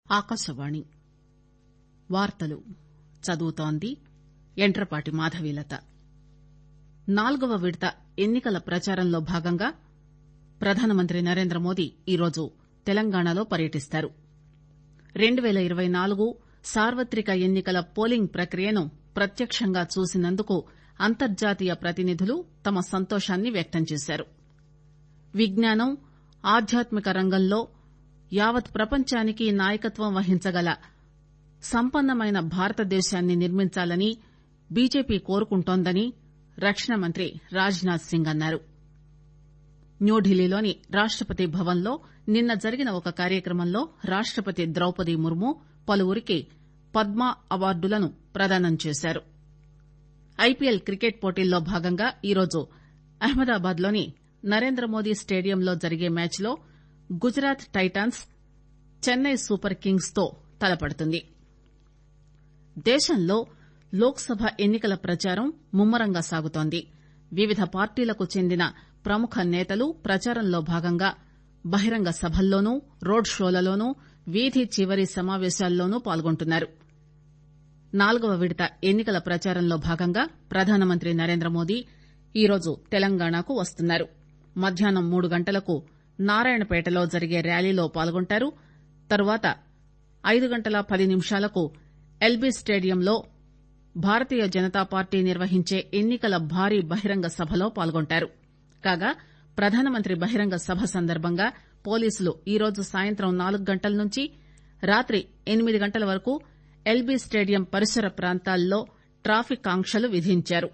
ఆకాశవాణి వార్తలు చదువుతోంది యంట్రపాటి మాధవీలత నాల్గవ విడత ఎన్ని కల ప్రచారంలో భాగంగా ప్రధానమంత్రి నరేంద్రమోదీ ఈరోజు తెలంగాణలో పర్యటిస్తారు రెండు పేల ఇరవై నాలుగు సార్వత్రిక ఎన్ని కల పోలింగ్ ప్రక్రియను ప్రత్యక్షంగా చూసినందుకు అంతర్జాతీయ ప్రతినిధులు తమ సంతోషాన్ని వ్యక్తం చేశారు విజ్ఞానం ఆధ్యాత్మిక రంగంలో యావత్ ప్రపంచానికి నాయకత్వం వహించగల సంపన్నమైన భారతదేశాన్ని నిర్మించాలని బీజేపీ కోరుకుంటోందని రక్షణ మంత్రి రాజ్ నాథ్ సింగ్ అన్నారు న్యూఢిల్లీలోని రాష్టపతి భవన్ లో నిన్న జరిగిన ఒక కార్యక్రమంలో రాష్టపతి ద్రౌపది ముర్ము పలువురికి పద్మ అవార్డులను ప్రదానం చేశారు ఐపీఎల్ క్రికెట్ పోటీల్లో భాగంగా ఈరోజు అహ్మదాబాద్ లోని నరేంద్రమోదీ స్టేడియంలో జరిగే మ్యాచ్ లో Gujarat Titans Chennai Super Kings తో తలపడుతుంది దేశంలో లోక్ సభ ఎన్ని కల ప్రచారం ముమ్మరంగా సాగుతోంది వివిధ పార్టీలకు చెందిన ప్రముఖ నేతలు ప్రచారంలో భాగంగా బహిరంగ సభల్లోనూ రోడ్ షోలలోనూ వీధి చివరి సమావేశాల్లోనూ పాల్గొంటున్నారు నాల్గవ విడత ఎన్ని కల ప్రచారంలో భాగంగా ప్రధానమంత్రి నరేంద్రమోదీ ఈరోజు తెలంగాణకు వస్తున్నారు మధ్యాహ్నం మూడు గంటలకు నారాయణపేటలో జరిగే ర్యాలీలో పాల్గొంటారు తరువాత ఐదు గంటల పది నిమిషాలకు ఎల్బీ స్టేడియంలో భారతీయ జనతా పార్టీ నిర్వహించే ఎన్ని కల భారీ బహిరంగ సభలో పాల్గొంటారు కాగా ప్రధానమంత్రి బహిరంగ సభ సందర్భంగా పోలీసులు ఈరోజు సాయంత్రం నాలుగు గంటల నుంచి రాత్రి ఎనిమిది గంటల వరకు ఎల్బీ స్టేడియం పరిసర ప్రాంతాల్లో ట్రాఫిక్ ఆంక్షలు విధించారు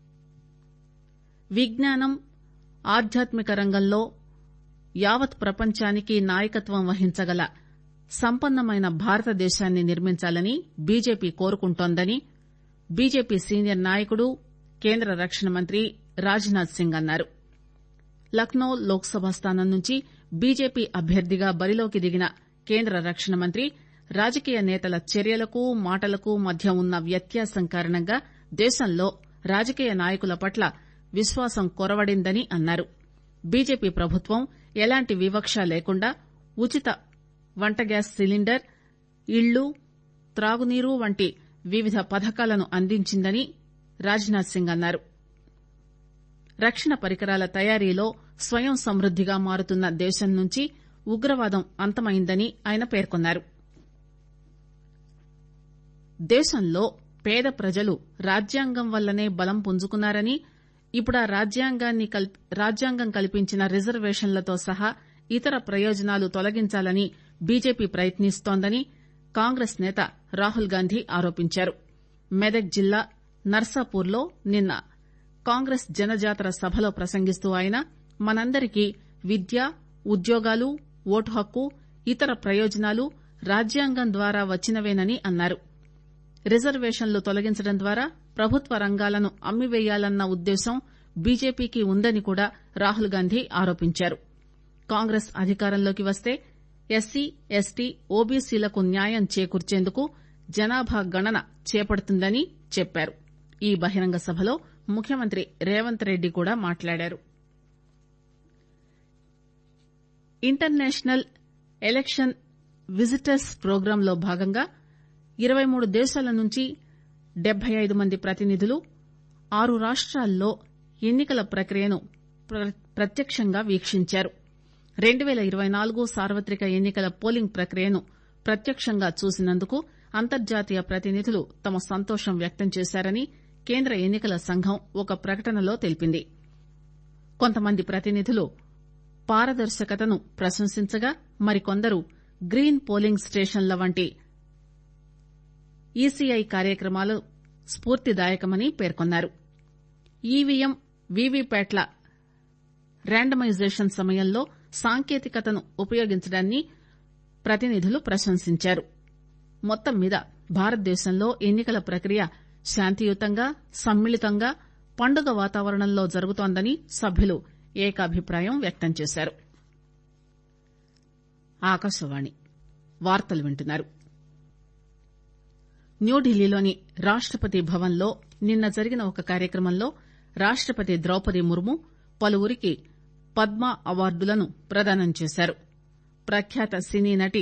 విజ్ఞానం ఆధ్యాత్మిక రంగంలో యావత్ ప్రపంచానికి నాయకత్వం వహించగల సంపన్నమైన భారతదేశాన్ని నిర్మించాలని బీజేపీ కోరుకుంటోందని బీజేపీ సీనియర్ నాయకుడు కేంద్ర రక్షణ మంత్రి రాజ్ నాథ్ సింగ్ అన్నారు లక్నో లోక్ సభ స్థానం నుంచి బీజేపీ అభ్యర్థిగా బరిలోకి దిగిన కేంద్ర రక్షణ మంత్రి రాజకీయ నేతల చర్యలకు మాటలకు మధ్య ఉన్న వ్యత్యాసం కారణంగా దేశంలో రాజకీయ నాయకుల పట్ల విశ్వాసం కొరవడిందని అన్నారు బీజేపీ ప్రభుత్వం ఎలాంటి వివక్ష లేకుండా ఉచిత వంట గ్యాస్ సిలిండర్ ఇళ్లు త్రాగునీరు వంటి వివిధ పథకాలను అందించిందని రాజ్ నాథ్ సింగ్ అన్నారు రక్షణ పరికరాల తయారీలో స్వయం సమృద్దిగా మారుతున్న దేశం నుంచి ఉగ్రవాదం అంతమైందని ఆయన పేర్కొన్నారు దేశంలో పేద ప్రజలు రాజ్యాంగం వల్లనే బలం పుంజుకున్నారని ఇప్పుడా రాజ్యాంగం కల్పించిన రిజర్వేషన్లతో సహా ఇతర ప్రయోజనాలు తొలగించాలని బీజేపీ ప్రయత్నిస్తోందని కాంగ్రెస్ నేత రాహుల్ గాంధీ ఆరోపించారు మెదక్ జిల్లా నర్సాపూర్ లో నిన్న కాంగ్రెస్ జనజాతర సభలో ప్రసంగిస్తూ ఆయన మనందరికీ విద్య ఉద్యోగాలు ఓటు హక్కు ఇతర ప్రయోజనాలు రాజ్యాంగం ద్వారా వచ్చినవేనని అన్నారు రిజర్వేషన్లు తొలగించడం ద్వారా ప్రభుత్వ రంగాలను అమ్మివేయాలన్న ఉద్దేశం బీజేపీకి ఉందని కూడా రాహుల్ గాంధీ ఆరోపించారు కాంగ్రెస్ అధికారంలోకి వస్తే ఎస్సీ ఎస్టీ ఓబీసీలకు న్యాయం చేకూర్చేందుకు జనాభా గణన చేపడుతుందని చెప్పారు ఈ బహిరంగ సభలో ముఖ్యమంత్రి రేవంత్ రెడ్డి కూడా మాట్లాడారు ఇంటర్నేషనల్ ఎలక్షన్ విజిటర్స్ ప్రోగ్రాంలో భాగంగా ఇరవై మూడు దేశాల నుంచి డెబ్బై ఐదు మంది ప్రతినిధులు ఆరు రాష్టాల్లో ఎన్ని కల ప్రక్రియను ప్రత్యక్షంగా వీక్షించారు రెండు పేల ఇరవై నాలుగు సార్వత్రిక ఎన్ని కల పోలింగ్ ప్రక్రియను ప్రత్యక్షంగా చూసినందుకు అంతర్జాతీయ ప్రతినిధులు తమ సంతోషం వ్యక్తం చేశారని కేంద్ర ఎన్ని కల సంఘం ఒక ప్రకటనలో తెలిపింది కొంతమంది ప్రతినిధులు పారదర్శకతను ప్రశంసించగా మరికొందరు గ్రీన్ పోలింగ్ స్టేషన్ల వంటి ఈసీఐ కార్యక్రమాలు స్పూర్తిదాయకమని పేర్కొన్నారు ఈవీఎం వీవీప్యాట్ల ర్యాండమైజేషన్ సమయంలో సాంకేతికతను ఉపయోగించడాన్ని ప్రతినిధులు ప్రశంసించారు మొత్తం మీద భారతదేశంలో ఎన్ని కల ప్రక్రియ శాంతియుతంగా సమ్మిళితంగా పండుగ వాతావరణంలో జరుగుతోందని సభ్యులు ఏకాభిప్రాయం వ్యక్తం చేశారు ఆకాశవాణి వార్తలు వింటున్నారు న్యూఢిల్లీలోని రాష్టపతి భవన్ లో నిన్న జరిగిన ఒక కార్యక్రమంలో రాష్టపతి ద్రౌపది ముర్ము పలువురికి పద్మ అవార్డులను ప్రదానం చేశారు ప్రఖ్యాత సినీ నటి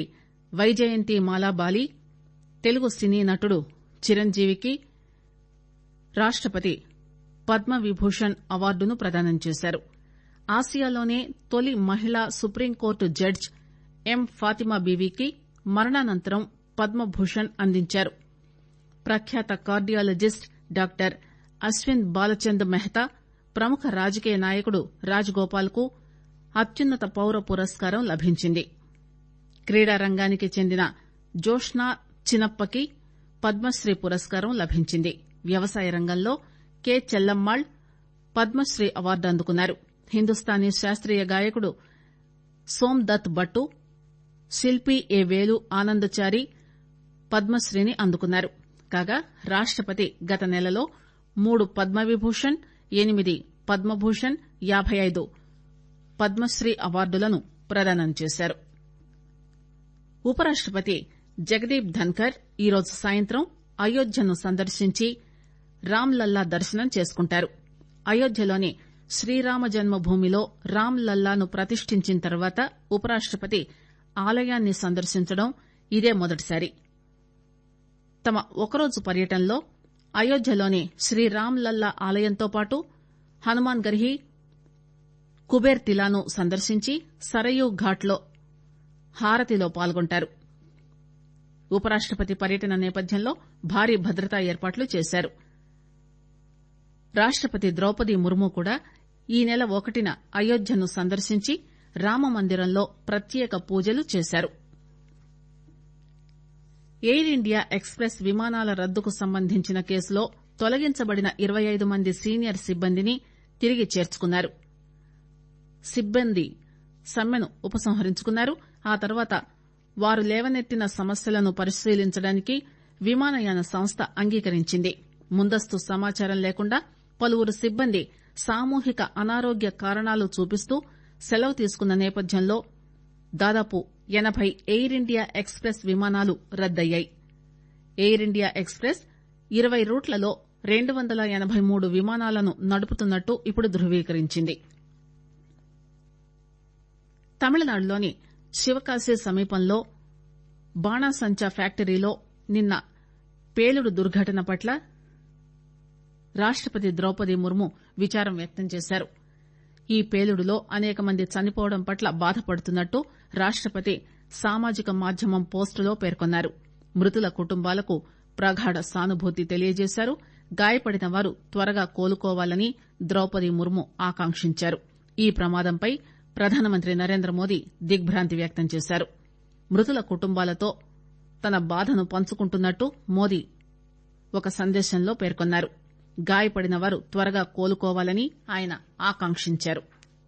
వైజయంతి మాలాబాలి తెలుగు సినీ నటుడు చిరంజీవికి రాష్టపతి పద్మవిభూషణ్ అవార్డును ప్రదానం చేశారు ఆసియాలోనే తొలి మహిళా సుప్రీంకోర్టు జడ్జి ఎం ఫాతిమా బీవీకి మరణానంతరం పద్మభూషణ్ అందించారు ప్రఖ్యాత కార్డియాలజిస్ట్ డాక్టర్ అశ్విన్ బాలచంద్ మెహతా ప్రముఖ రాజకీయ నాయకుడు రాజగోపాల్ కు అత్యున్నత పౌర పురస్కారం లభించింది క్రీడారంగానికి చెందిన జోష్నా చినప్పకి పద్మశ్రీ పురస్కారం లభించింది వ్యవసాయ రంగంలో కె చెల్లమ్మాళ్ పద్మశ్రీ అవార్డు అందుకున్నారు హిందుస్థానీ శాస్త్రీయ గాయకుడు సోమ్ దత్ భట్టు శిల్పి ఏ వేలు ఆనందచారి పద్మశ్రీని అందుకున్నారు కాగా రాష్టపతి గత నెలలో మూడు పద్మవిభూషణ్ ఎనిమిది పద్మభూషణ్ యాబై ఐదు పద్మశ్రీ అవార్డులను ప్రదానం చేశారు ఉపరాష్టపతి జగదీప్ ధన్కర్ ఈరోజు సాయంత్రం అయోధ్యను సందర్శించి రాంలల్లా దర్శనం చేసుకుంటారు అయోధ్యలోని శ్రీరామ జన్మభూమిలో రామ్ లల్లాను ప్రతిష్ఠించిన తర్వాత ఉపరాష్టపతి ఆలయాన్ని సందర్శించడం ఇదే మొదటిసారి తమ ఒకరోజు పర్యటనలో అయోధ్యలోని శ్రీరామ్ లల్లా ఆలయంతో పాటు హనుమాన్ గర్హి కుబేర్ తిలాను సందర్శించి సరయూ ఘాట్లో హారతిలో పాల్గొంటారు ఉపరాష్టపతి పర్యటన నేపథ్యంలో భారీ భద్రతా ఏర్పాట్లు చేశారు రాష్టపతి ద్రౌపది ముర్ము కూడా ఈ నెల ఒకటిన అయోధ్యను సందర్శించి రామమందిరంలో ప్రత్యేక పూజలు చేశారు ఎయిర్ ఇండియా ఎక్స్ ప్రెస్ విమానాల రద్దుకు సంబంధించిన కేసులో తొలగించబడిన ఇరవై ఐదు మంది సీనియర్ సిబ్బందిని తిరిగి చేర్చుకున్నారు సిబ్బంది సమ్మెను ఉపసంహరించుకున్నారు ఆ తర్వాత వారు లేవనెత్తిన సమస్యలను పరిశీలించడానికి విమానయాన సంస్థ అంగీకరించింది ముందస్తు సమాచారం లేకుండా పలువురు సిబ్బంది సామూహిక అనారోగ్య కారణాలు చూపిస్తూ సెలవు తీసుకున్న నేపథ్యంలో దాదాపు ఎనబై ఎయిర్ ఇండియా ఎక్స్ ప్రెస్ విమానాలు రద్దయ్యాయి ఎయిర్ ఇండియా ఎక్స్ ప్రెస్ ఇరవై రూట్లలో రెండు వందల ఎనబై మూడు విమానాలను నడుపుతున్నట్టు ఇప్పుడు ధృవీకరించింది తమిళనాడులోని శివకాశి సమీపంలో బాణాసంచా ఫ్యాక్టరీలో నిన్న పేలుడు దుర్ఘటన పట్ల రాష్టపతి ద్రౌపది ముర్ము విచారం వ్యక్తం చేశారు ఈ పేలుడులో అనేక మంది చనిపోవడం పట్ల బాధపడుతున్నట్టు రాష్టపతి సామాజిక మాధ్యమం పోస్టులో పేర్కొన్నారు మృతుల కుటుంబాలకు ప్రగాఢ సానుభూతి తెలియజేశారు గాయపడిన వారు త్వరగా కోలుకోవాలని ద్రౌపది ముర్ము ఆకాంక్షించారు ఈ ప్రమాదంపై ప్రధానమంత్రి నరేంద్రమోదీ దిగ్భ్రాంతి వ్యక్తం చేశారు మృతుల కుటుంబాలతో తన బాధను పంచుకుంటున్నట్టు మోదీ ఒక సందేశంలో పేర్కొన్నారు గాయపడిన వారు త్వరగా కోలుకోవాలని ఆయన ఆకాంక్షించారు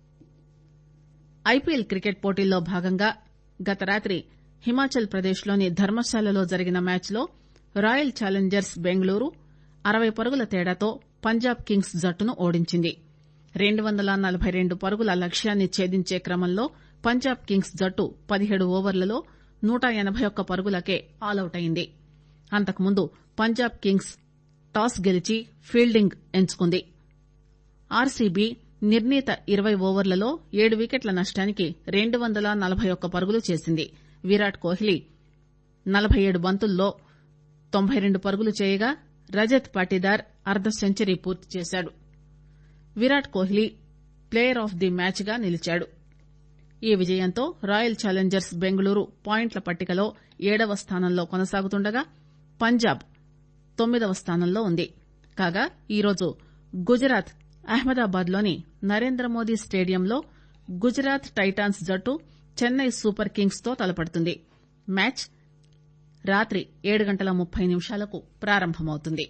ఐపీఎల్ క్రికెట్ పోటీల్లో భాగంగా గత రాత్రి హిమాచల్ ప్రదేశ్ లోని ధర్మశాలలో జరిగిన మ్యాచ్ లో రాయల్ ఛాలెంజర్స్ బెంగళూరు అరవై పరుగుల తేడాతో పంజాబ్ కింగ్స్ జట్టును ఓడించింది రెండు వందల నలబై రెండు పరుగుల లక్ష్యాన్ని ఛేదించే క్రమంలో పంజాబ్ కింగ్స్ జట్టు పదిహేడు ఓవర్లలో నూట ఎనబై ఒక్క పరుగులకే ఆలౌట్ అయింది అంతకుముందు పంజాబ్ కింగ్స్ టాస్ గెలిచి ఫీల్డింగ్ ఎంచుకుంది ఆర్సీబీ నిర్ణీత ఇరవై ఓవర్లలో ఏడు వికెట్ల నష్టానికి రెండు వందల నలబై ఒక్క పరుగులు చేసింది విరాట్ కోహ్లీ నలబై ఏడు బంతుల్లో తొంభై రెండు పరుగులు చేయగా రజత్ పాటీదార్ అర్ధ సెంచరీ పూర్తి చేశాడు Virat Kohli player of the match గా నిలిచాడు ఈ విజయంతో రాయల్ ఛాలెంజర్స్ బెంగళూరు పాయింట్ల పట్టికలో ఏడవ స్థానంలో కొనసాగుతుండగా పంజాబ్ తొమ్మిదవ స్థానంలో ఉంది కాగా ఈరోజు గుజరాత్ అహ్మదాబాద్ లోని నరేంద్రమోదీ స్టేడియంలో గుజరాత్ టైటాన్స్ జట్టు చెన్నై సూపర్ కింగ్స్ తో తలపడుతుంది మ్యాచ్ రాత్రి ఏడు గంటల ముప్పై నిమిషాలకు ప్రారంభమవుతుంది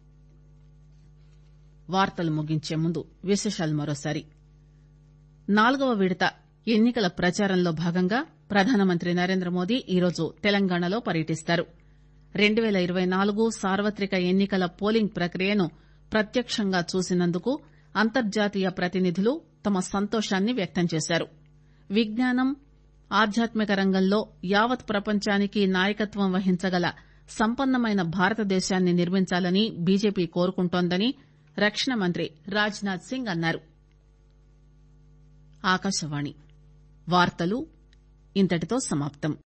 వార్తలు ముగించే ముందు విశేషాలు మరోసారి నాలుగవ విడత ఎన్నికల ప్రచారంలో భాగంగా ప్రధానమంత్రి నరేంద్రమోదీ ఈరోజు తెలంగాణలో పర్యటిస్తారు రెండు పేల ఇరవై నాలుగు సార్వత్రిక ఎన్నికల పోలింగ్ ప్రక్రియను ప్రత్యక్షంగా చూసినందుకు అంతర్జాతీయ ప్రతినిధులు తమ సంతోషాన్ని వ్యక్తం చేశారు విజ్ఞానం ఆధ్యాత్మిక రంగంలో యావత్ ప్రపంచానికి నాయకత్వం వహించగల సంపన్నమైన భారతదేశాన్ని నిర్మించాలని బీజేపీ కోరుకుంటోందని రక్షణ మంత్రి రాజ్ నాథ్ సింగ్ అన్నారు ఆకాశవాణి వార్తలు ఇంతటితో సమాప్తం